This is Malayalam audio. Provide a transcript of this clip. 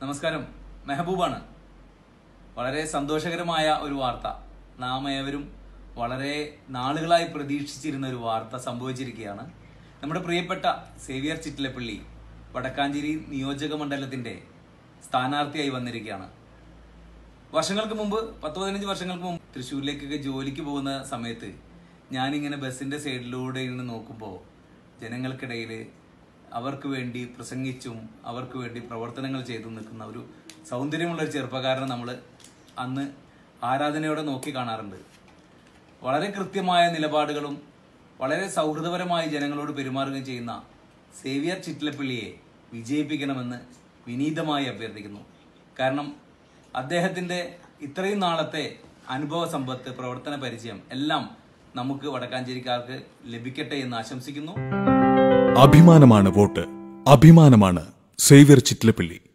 നമസ്കാരം മെഹബൂബാണ് വളരെ സന്തോഷകരമായ ഒരു വാർത്ത നാം ഏവരും വളരെ നാളുകളായി പ്രതീക്ഷിച്ചിരുന്ന ഒരു വാർത്ത സംഭവിച്ചിരിക്കുകയാണ് നമ്മുടെ പ്രിയപ്പെട്ട സേവിയർ ചിറ്റിലപ്പള്ളി വടക്കാഞ്ചേരി നിയോജക മണ്ഡലത്തിന്റെ സ്ഥാനാർത്ഥിയായി വന്നിരിക്കുകയാണ് വർഷങ്ങൾക്ക് മുമ്പ് പത്ത് പതിനഞ്ച് വർഷങ്ങൾക്ക് മുമ്പ് തൃശ്ശൂരിലേക്കൊക്കെ ജോലിക്ക് പോകുന്ന സമയത്ത് ഞാനിങ്ങനെ ബസ്സിന്റെ സൈഡിലൂടെ ഇരുന്ന് നോക്കുമ്പോൾ ജനങ്ങൾക്കിടയിൽ അവർക്ക് വേണ്ടി പ്രസംഗിച്ചും അവർക്ക് വേണ്ടി പ്രവർത്തനങ്ങൾ ചെയ്തു നിൽക്കുന്ന ഒരു സൗന്ദര്യമുള്ള ഒരു ചെറുപ്പക്കാരനെ നമ്മൾ അന്ന് ആരാധനയോടെ നോക്കി കാണാറുണ്ട് വളരെ കൃത്യമായ നിലപാടുകളും വളരെ സൗഹൃദപരമായി ജനങ്ങളോട് പെരുമാറുകയും ചെയ്യുന്ന സേവിയർ ചിറ്റിലപ്പള്ളിയെ വിജയിപ്പിക്കണമെന്ന് വിനീതമായി അഭ്യർത്ഥിക്കുന്നു കാരണം അദ്ദേഹത്തിന്റെ ഇത്രയും നാളത്തെ അനുഭവ സമ്പത്ത് പ്രവർത്തന പരിചയം എല്ലാം നമുക്ക് വടക്കാഞ്ചേരിക്കാർക്ക് ലഭിക്കട്ടെ എന്ന് ആശംസിക്കുന്നു അഭിമാനമാണ് വോട്ട് അഭിമാനമാണ് സേവ്യർ ചിറ്റിലപ്പള്ളി